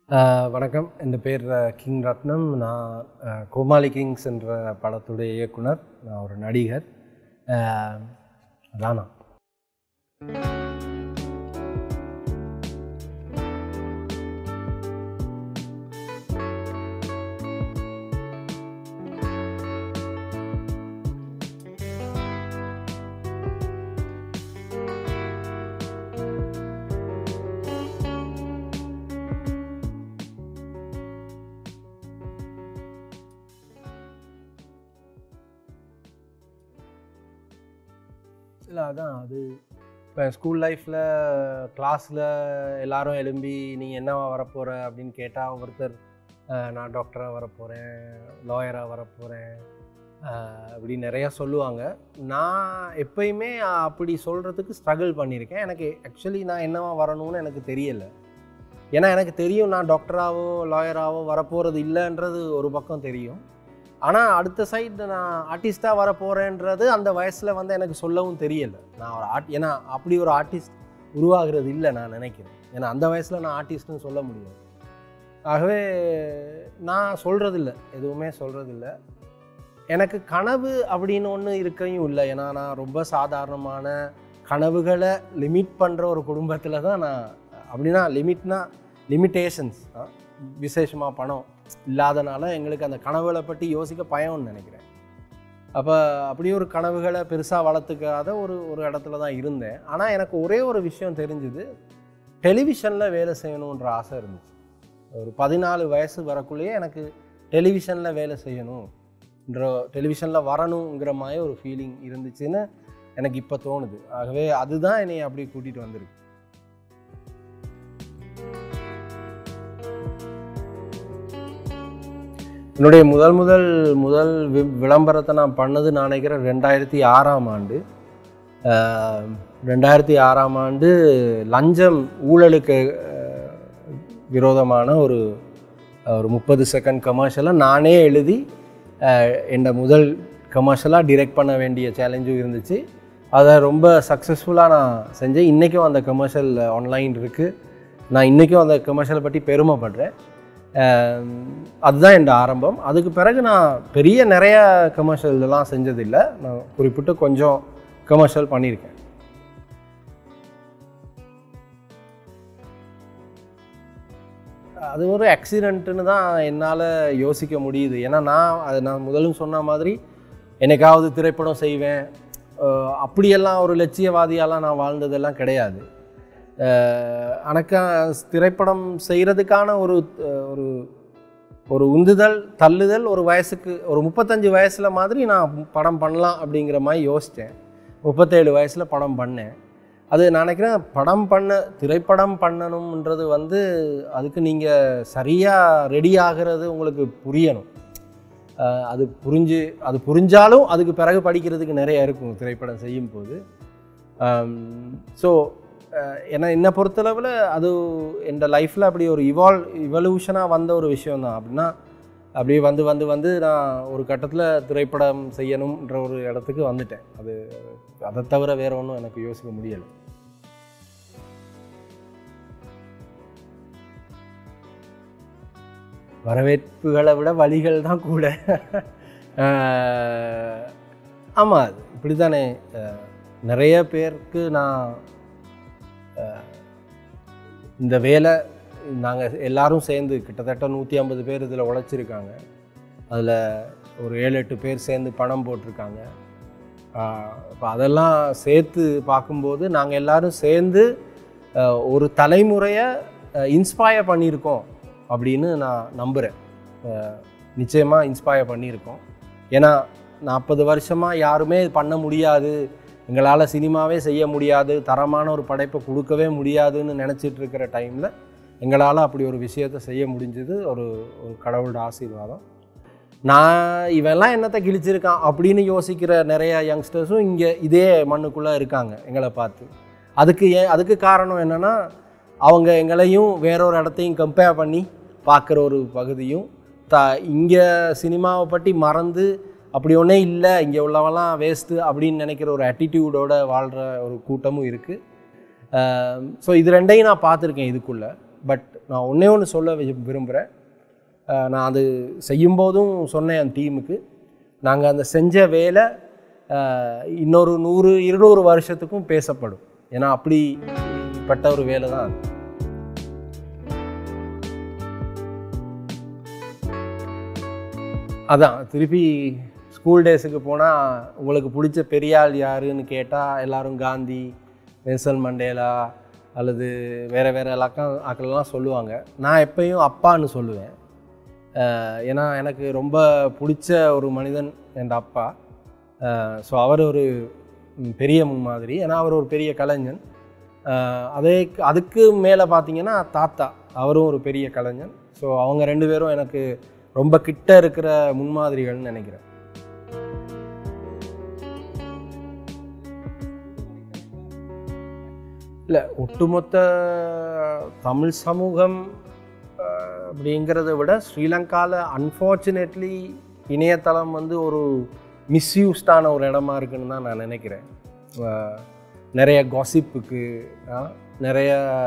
ஆஹ் வணக்கம் என் பேர் அஹ், கிங் ரத்னம் நான் அஹ், கோமாளி கிங்ஸ் என்ற படத்துடைய இயக்குனர் நான் ஒரு நடிகர் ஆஹ், ராணா இல்லை அதான் அது இப்போ ஸ்கூல் லைஃப்பில் கிளாஸில் எல்லாரும் எழும்பி நீ என்னவா வரப்போகிற அப்படின்னு கேட்டால் ஒருத்தர் அஹ், நான் டாக்டராக வரப்போகிறேன் லாயராக வரப்போகிறேன் அப்படி நிறையா சொல்லுவாங்க நான் எப்பயுமே அப்படி சொல்கிறதுக்கு ஸ்ட்ரகிள் பண்ணியிருக்கேன் எனக்கு ஆக்சுவலி நான் என்னவா வரணும்னு எனக்கு தெரியலை ஏன்னா எனக்கு தெரியும் நான் டாக்டராகவோ லாயராகவோ வரப்போகிறது இல்லைன்றது ஒரு பக்கம் தெரியும் ஆனால் அடுத்த சைடு நான் ஆர்டிஸ்ட்டாக வர போகிறேன்றது அந்த வயசில் வந்து எனக்கு சொல்லவும் தெரியலை நான் ஒரு ஆர்ட் ஏன்னா அப்படி ஒரு ஆர்டிஸ்ட் உருவாகிறது இல்லை நான் நினைக்கிறேன் ஏன்னா அந்த வயசில் நான் ஆர்டிஸ்ட்னு சொல்ல முடியாது ஆகவே நான் சொல்கிறதில்ல எதுவுமே சொல்கிறதில்ல எனக்கு கனவு அப்படின்னு ஒன்று இருக்கையும் இல்லை ஏன்னா நான் ரொம்ப சாதாரணமான கனவுகளை லிமிட் பண்ணுற ஒரு குடும்பத்தில் தான் நான் அப்படின்னா லிமிட்னா லிமிட்டேஷன்ஸ் விசேஷமாக பணம் இல்லாதனால எங்களுக்கு அந்த கனவுகளை பற்றி யோசிக்க பயம்னு நினைக்கிறேன் அப்போ அப்படி ஒரு கனவுகளை பெருசாக வளர்த்துக்காத ஒரு ஒரு இடத்துல தான் இருந்தேன் ஆனால் எனக்கு ஒரே ஒரு விஷயம் தெரிஞ்சுது டெலிவிஷனில் வேலை செய்யணுன்ற ஆசை இருந்துச்சு ஒரு பதினாலு வயசு வரக்குள்ளேயே எனக்கு டெலிவிஷனில் வேலை செய்யணும்ன்ற டெலிவிஷனில் வரணுங்கிற மாதிரி ஒரு ஃபீலிங் இருந்துச்சுன்னு எனக்கு இப்போ தோணுது ஆகவே அதுதான் என்னை அப்படி கூட்டிகிட்டு வந்திருக்கு என்னுடைய முதல் முதல் முதல் வி- விளம்பரத்தை நான் பண்ணது நான் நினைக்கிறேன் ரெண்டாயிரத்தி ஆறாம் ஆண்டு ஆஹ், ரெண்டாயிரத்தி ஆறாம் ஆண்டு லஞ்சம் ஊழலுக்கு ஆஹ், விரோதமான ஒரு ஒரு முப்பது செகண்ட் கமர்ஷியலாக நானே எழுதி என் முதல் கமர்ஷியலாக டிரெக்ட் பண்ண வேண்டிய சேலஞ்சும் இருந்துச்சு அதை ரொம்ப சக்ஸஸ்ஃபுல்லாக நான் செஞ்சேன் இன்றைக்கும் அந்த கமர்ஷியல் ஆன்லைன் இருக்குது நான் இன்றைக்கும் அந்த கமர்ஷியலை பற்றி பெருமைப்படுறேன் ஆம், அதுதான் என் ஆரம்பம் அதுக்கு பிறகு நான் பெரிய நிறைய கமர்ஷியல் எல்லாம் செஞ்சதில்லை நான் குறிப்பிட்டு கொஞ்சம் கமர்ஷியல் பண்ணியிருக்கேன் அது ஒரு ஆக்சிடென்ட்டுன்னு தான் என்னால் யோசிக்க முடியுது ஏன்னா நான் அது நான் முதலும் சொன்ன மாதிரி என்னைக்காவது திரைப்படம் செய்வேன் அஹ் அப்படியெல்லாம் ஒரு லட்சியவாதியாலாம் நான் வாழ்ந்ததெல்லாம் கிடையாது எனக்கு திரைப்படம் செய்கிறதுக்கான ஒரு அஹ், ஒரு ஒரு உந்துதல் தள்ளுதல் ஒரு வயசுக்கு ஒரு முப்பத்தஞ்சு வயசில் மாதிரி நான் படம் பண்ணலாம் அப்படிங்கிற மாதிரி யோசித்தேன் முப்பத்தேழு வயசில் படம் பண்ணேன் அது நான் நினைக்கிறேன் படம் பண்ண திரைப்படம் பண்ணணுன்றது வந்து அதுக்கு நீங்கள் சரியாக ரெடி ஆகிறது உங்களுக்கு புரியணும் அஹ் அது புரிஞ்சு அது புரிஞ்சாலும் அதுக்கு பிறகு படிக்கிறதுக்கு நிறைய இருக்கும் திரைப்படம் செய்யும் போது ஸோ ஏன்னா என்னை பொறுத்தளவில் அது என் லைஃப்பில் அப்படி ஒரு இவால் இவல்யூஷனாக வந்த ஒரு விஷயம் தான் அப்படின்னா அப்படியே வந்து வந்து வந்து நான் ஒரு கட்டத்தில் திரைப்படம் செய்யணுன்ற ஒரு இடத்துக்கு வந்துட்டேன் அது அதை தவிர வேற ஒன்றும் எனக்கு யோசிக்க முடியலை வரவேற்புகளை விட வழிகள் தான் கூட ஆமாம் அது இப்படி தானே நிறைய பேருக்கு நான் அஹ், இந்த வேலை நாங்கள் எல்லாரும் சேர்ந்து கிட்டத்தட்ட நூற்றி ஐம்பது பேர் இதில் உழைச்சிருக்காங்க அதில் ஒரு ஏழு எட்டு பேர் சேர்ந்து பணம் போட்டிருக்காங்க இப்போ அதெல்லாம் சேர்த்து பார்க்கும்போது நாங்கள் எல்லாரும் சேர்ந்து அஹ், ஒரு தலைமுறையை இன்ஸ்பயர் பண்ணியிருக்கோம் அப்படின்னு நான் நம்புகிறேன் நிச்சயமாக இன்ஸ்பயர் பண்ணியிருக்கோம் ஏன்னா நாற்பது வருஷமாக யாருமே இது பண்ண முடியாது எங்களால் சினிமாவே செய்ய முடியாது தரமான ஒரு படைப்பை கொடுக்கவே முடியாதுன்னு நினச்சிட்டு இருக்கிற டைமில் எங்களால் அப்படி ஒரு விஷயத்தை செய்ய முடிஞ்சது ஒரு ஒரு கடவுளோட ஆசீர்வாதம் நான் இவெல்லாம் என்னத்தை கிழிச்சிருக்கான் அப்படின்னு யோசிக்கிற நிறைய யங்ஸ்டர்ஸும் இங்கே இதே மண்ணுக்குள்ளே இருக்காங்க எங்களை பார்த்து அதுக்கு ஏன் அதுக்கு காரணம் என்னென்னா அவங்க எங்களையும் வேறொரு இடத்தையும் கம்பேர் பண்ணி பார்க்குற ஒரு பகுதியும் த இங்கே சினிமாவை பற்றி மறந்து அப்படி ஒன்றே இல்லை இங்கே உள்ளவெல்லாம் வேஸ்ட்டு அப்படின்னு நினைக்கிற ஒரு ஆட்டிடியூடோட வாழ்கிற ஒரு கூட்டமும் இருக்குது ஸோ இது ரெண்டையும் நான் பார்த்துருக்கேன் இதுக்குள்ளே பட் நான் ஒன்றே ஒன்று சொல்ல வி- விரும்புகிறேன் அஹ் நான் அது செய்யும்போதும் சொன்னேன் என் டீமுக்கு நாங்கள் அந்த செஞ்ச வேலை அஹ், இன்னொரு நூறு இருநூறு வருஷத்துக்கும் பேசப்படும் ஏன்னா அப்படிப்பட்ட ஒரு வேலை தான் அது அதான் திருப்பி ஸ்கூல் டேஸுக்கு போனால் உங்களுக்கு பிடிச்ச பெரியாள் யாருன்னு கேட்டால் எல்லாரும் காந்தி நெல்சன் மண்டேலா அல்லது வேறு வேறு இலக்கம் ஆக்கள்லாம் சொல்லுவாங்க நான் எப்பயும் அப்பான்னு சொல்லுவேன் அஹ் ஏன்னா எனக்கு ரொம்ப பிடிச்ச ஒரு மனிதன் என் அப்பா ஸோ அவர் ஒரு ம், பெரிய முன்மாதிரி ஏன்னா அவர் ஒரு பெரிய கலைஞன் அஹ் அதே அதுக்கு மேலே பார்த்தீங்கன்னா தாத்தா அவரும் ஒரு பெரிய கலைஞன் ஸோ அவங்க ரெண்டு பேரும் எனக்கு ரொம்ப கிட்ட இருக்கிற முன்மாதிரிகள்னு நினைக்கிறேன் இல்லை ஒட்டுமொத்த தமிழ் சமூகம் அஹ், அப்படிங்கிறத விட ஸ்ரீலங்காவில் அன்ஃபார்ச்சுனேட்லி இணையதளம் வந்து ஒரு மிஸ்யூஸ்டான ஒரு இடமா இருக்குன்னு தான் நான் நினைக்கிறேன் அஹ், நிறைய காசிப்புக்கு நிறைய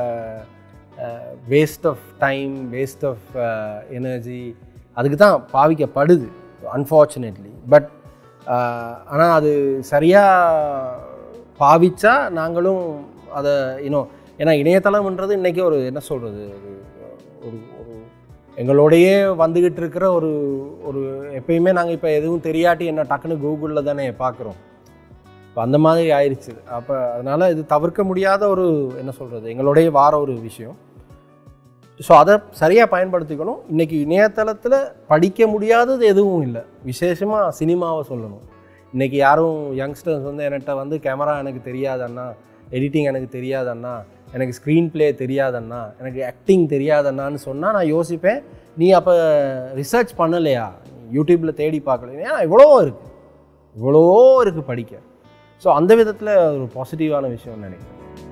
waste of time waste of energy அதுக்கு தான் பாவிக்கப்படுது அன்ஃபார்ச்சுனேட்லி பட் ஆனால் அது சரியாக பாவிச்சா நாங்களும் அதை இன்னும் ஏன்னா இணையதளம்ன்றது இன்றைக்கி ஒரு என்ன சொல்கிறது ஒரு ஒரு ஒரு எங்களோடையே வந்துக்கிட்டு இருக்கிற ஒரு ஒரு எப்பயுமே நாங்கள் இப்போ எதுவும் தெரியாட்டி என்ன டக்குன்னு கூகுளில் தானே பார்க்குறோம் இப்போ அந்த மாதிரி ஆயிடுச்சு அப்போ அதனால் இது தவிர்க்க முடியாத ஒரு என்ன சொல்கிறது எங்களோடைய வார ஒரு விஷயம் ஸோ அதை சரியாக பயன்படுத்திக்கணும் இன்றைக்கி இணையதளத்தில் படிக்க முடியாதது எதுவும் இல்லை விசேஷமாக சினிமாவை சொல்லணும் இன்றைக்கி யாரும் யங்ஸ்டர்ஸ் வந்து என்கிட்ட வந்து கேமரா எனக்கு தெரியாதண்ணா எடிட்டிங் எனக்கு தெரியாதண்ணா எனக்கு ஸ்க்ரீன் ப்ளே தெரியாதண்ணா எனக்கு ஆக்டிங் தெரியாதண்ணான்னு சொன்னால் நான் யோசிப்பேன் நீ அப்போ ரிசர்ச் பண்ணலையா யூடியூப்பில் தேடி பார்க்கல ஏன்னா இவ்வளோ இருக்குது இவ்வளோ இருக்குது படிக்க ஸோ அந்த விதத்தில் ஒரு பாசிட்டிவான விஷயம்னு நினைக்கிறேன்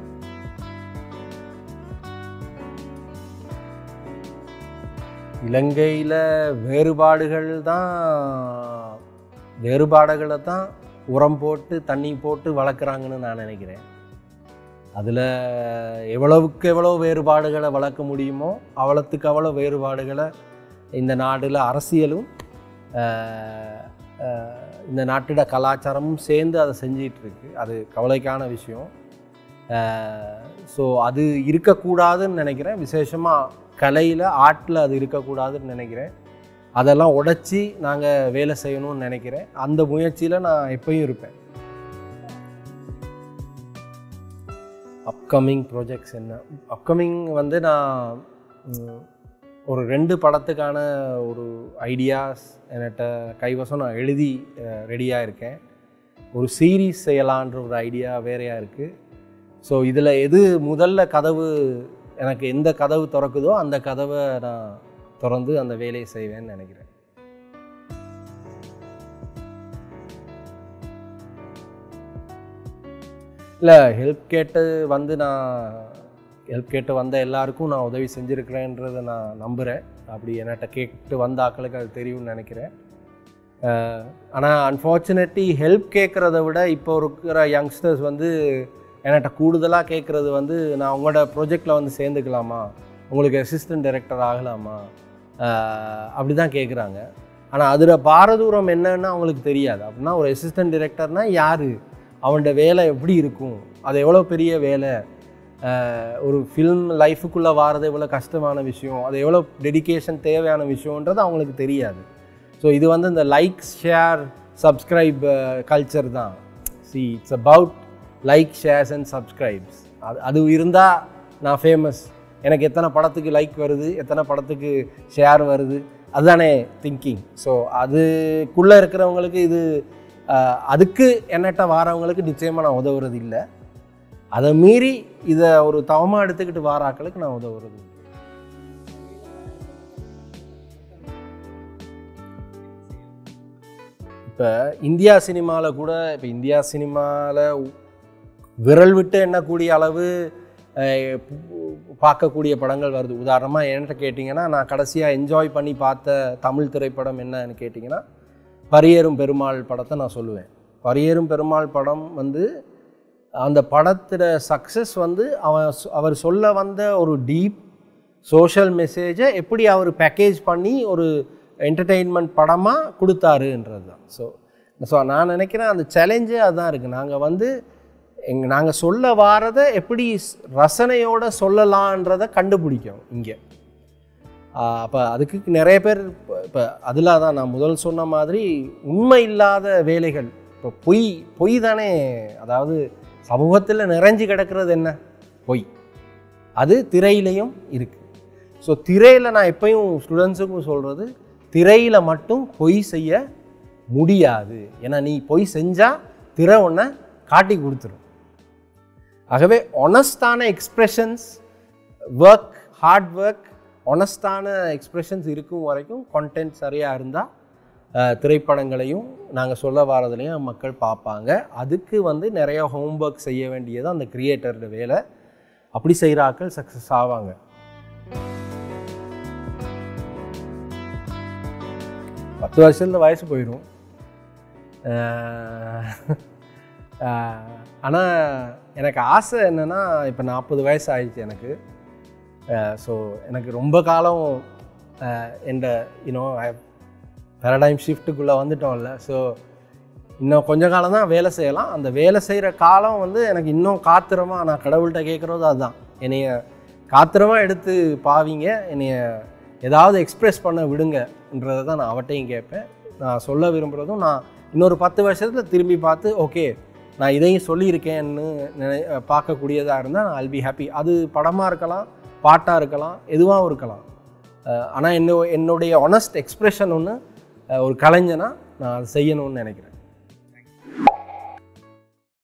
இலங்கையில் வேறுபாடுகள் தான் வேறுபாடுகளை தான் உரம் போட்டு தண்ணி போட்டு வளர்க்குறாங்கன்னு நான் நினைக்கிறேன் அதில் எவ்வளவுக்கு எவ்வளோ வேறுபாடுகளை வளர்க்க முடியுமோ அவ்வளோத்துக்கு அவ்வளோ வேறுபாடுகளை இந்த நாட்டில் அரசியலும் ஆஹ், ஆஹ், இந்த நாட்டோட கலாச்சாரமும் சேர்ந்து அதை செஞ்சிட்டு இருக்கு அது கவலைக்கான விஷயம் ஸோ அது இருக்கக்கூடாதுன்னு நினைக்கிறேன் விசேஷமாக கலையில் ஆர்ட்டில் அது இருக்கக்கூடாதுன்னு நினைக்கிறேன் அதெல்லாம் உடைச்சி நாங்கள் வேலை செய்யணும்னு நினைக்கிறேன் அந்த முயற்சியில் நான் எப்பயும் இருப்பேன் அப்கமிங் ப்ராஜெக்ட்ஸ் என்ன அப்கமிங் வந்து நான் ம், ஒரு ரெண்டு படத்துக்கான ஒரு ஐடியாஸ் என்கிட்ட கைவசம் நான் எழுதி ரெடியாக இருக்கேன் ஒரு சீரீஸ் செய்யலான்ற ஒரு ஐடியா வேறையாக இருக்குது ஸோ இதில் எது முதல்ல கதவு எனக்கு எந்த கதவு திறக்குதோ அந்த கதவை நான் திறந்து அந்த வேலையை செய்வேன்னு நினைக்கிறேன் இல்லை ஹெல்ப் கேட்டு வந்து நான் ஹெல்ப் கேட்டு வந்த எல்லாருக்கும் நான் உதவி செஞ்சுருக்கிறேன்றதை நான் நம்புகிறேன் அப்படி என்கிட்ட கேட்டு வந்த ஆட்களுக்கு அது தெரியும்னு நினைக்கிறேன் ஆனால் அன்ஃபார்ச்சுனேட்லி ஹெல்ப் கேட்குறத விட இப்போ இருக்கிற யங்ஸ்டர்ஸ் வந்து என்கிட்ட கூடுதலாக கேட்குறது வந்து நான் உங்களோட ப்ரொஜெக்டில் வந்து சேர்ந்துக்கலாமா உங்களுக்கு அசிஸ்டன்ட் டைரக்டர் ஆகலாமா அஹ் அப்படி தான் கேட்குறாங்க ஆனால் அதில் பாரதூரம் என்னன்னு அவங்களுக்கு தெரியாது அப்படின்னா ஒரு அசிஸ்டன்ட் டைரக்டர்னால் யார் அவனோட வேலை எப்படி இருக்கும் அது எவ்வளோ பெரிய வேலை அஹ் ஒரு ஃபில்ம் லைஃபுக்குள்ளே வாரது எவ்வளோ கஷ்டமான விஷயம் அது எவ்வளோ டெடிகேஷன் தேவையான விஷயன்றது அவங்களுக்கு தெரியாது ஸோ இது வந்து இந்த லைக் ஷேர் சப்ஸ்கிரைப் கல்ச்சர் தான் see it's about like shares and subscribes அது அது இருந்தால் நான் ஃபேமஸ் எனக்கு எத்தனை படத்துக்கு லைக் வருது எத்தனை படத்துக்கு ஷேர் வருது அதுதானே திங்கிங் ஸோ அதுக்குள்ளே இருக்கிறவங்களுக்கு இது அஹ், அதுக்கு என்னட்ட வாரவங்களுக்கு நிச்சயமாக நான் உதவுறது இல்லை அதை மீறி இதை ஒரு தவமாக எடுத்துக்கிட்டு வாராக்களுக்கு நான் உதவுறது உண்டு. இப்போ இந்தியா சினிமாவில் கூட இப்போ இந்தியா சினிமாவில் விரல் விட்டு எண்ணக்கூடிய அளவு அஹ், பு- பார்க்கக்கூடிய படங்கள் வருது உதாரணமாக என்கிட்ட கேட்டிங்கன்னா நான் கடைசியாக என்ஜாய் பண்ணி பார்த்த தமிழ் திரைப்படம் என்னன்னு கேட்டிங்கன்னா பரியேறும் பெருமாள் படத்தை நான் சொல்லுவேன் பரியேறும் பெருமாள் படம் வந்து அந்த படத்தோட சக்ஸஸ் வந்து அவன் சொ- அவர் சொல்ல வந்த ஒரு டீப் சோஷியல் மெசேஜை எப்படி அவர் பேக்கேஜ் பண்ணி ஒரு என்டர்டெயின்மெண்ட் படமாக கொடுத்தாருன்றது தான் ஸோ ஸோ நான் நினைக்கிறேன் அந்த சேலஞ்சே அதுதான் இருக்குது நாங்கள் வந்து எங் நாங்கள் சொல்ல வாரதை எப்படி ஸ்- ரசனையோட சொல்லலான்றதை கண்டுபிடிக்கணும் இங்கே அப்போ அதுக்கு நிறைய பேர் இப்போ அதில் தான் நான் முதல் சொன்ன மாதிரி உண்மை இல்லாத வேலைகள் இப்போ பொய் பொய் தானே அதாவது சமூகத்தில் நிறைஞ்சு கிடக்கிறது என்ன பொய் அது திரையிலையும் இருக்குது ஸோ திரையில் நான் எப்பயும் ஸ்டூடெண்ட்ஸுக்கும் சொல்கிறது திரையில் மட்டும் பொய் செய்ய முடியாது ஏன்னா நீ பொய் செஞ்சால் திரை ஒன்றை காட்டி கொடுத்துரும் ஆகவே ஒனஸ்டான எக்ஸ்ப்ரெஷன்ஸ் ஒர்க் ஹார்ட் ஒர்க் ஒனஸ்டான எக்ஸ்ப்ரெஷன்ஸ் இருக்கும் வரைக்கும் கண்டென்ட் சரியாக இருந்தால் திரைப்படங்களையும் நாங்கள் சொல்ல வாரதுலையும் மக்கள் பார்ப்பாங்க அதுக்கு வந்து நிறைய ஹோம்ஒர்க் செய்ய வேண்டியது அந்த கிரியேட்டரோட வேலை அப்படி செய்கிற ஆட்கள் சக்ஸஸ் ஆவாங்க பத்து வருஷத்துல வயசு போயிடும் ஆனால் எனக்கு ஆசை என்னென்னா இப்போ நாற்பது வயசு ஆயிடுச்சு எனக்கு ஸோ எனக்கு ரொம்ப காலம் எந்த யூனோ பேரடைம் ஷிஃப்ட்டுக்குள்ளே வந்துட்டோம்ல ஸோ இன்னும் கொஞ்ச காலம் தான் வேலை செய்யலாம் அந்த வேலை செய்கிற காலம் வந்து எனக்கு இன்னும் காத்திரமா நான் கடவுள்கிட்ட கேட்குறது அதுதான் என்னைய காத்திரமா எடுத்து பாவிங்க என்னைய ஏதாவது எக்ஸ்ப்ரெஸ் பண்ண விடுங்கன்றதை தான் நான் அவட்டையும் கேட்பேன் நான் சொல்ல விரும்புகிறதும் நான் இன்னொரு பத்து வருஷத்தில் திரும்பி பார்த்து ஓகே நான் இதையும் சொல்லியிருக்கேன்னு நினை பார்க்கக்கூடியதாக இருந்தால் நான் அல் பி ஹாப்பி அது படமாக இருக்கலாம் பாட்டாக இருக்கலாம் எதுவாகவும் இருக்கலாம் ஆனால் என்ன என்னுடைய ஒனஸ்ட் எக்ஸ்ப்ரெஷன் ஒன்று ஒரு கலைஞனா நான் அதை செய்யணும்னு நினைக்கிறேன்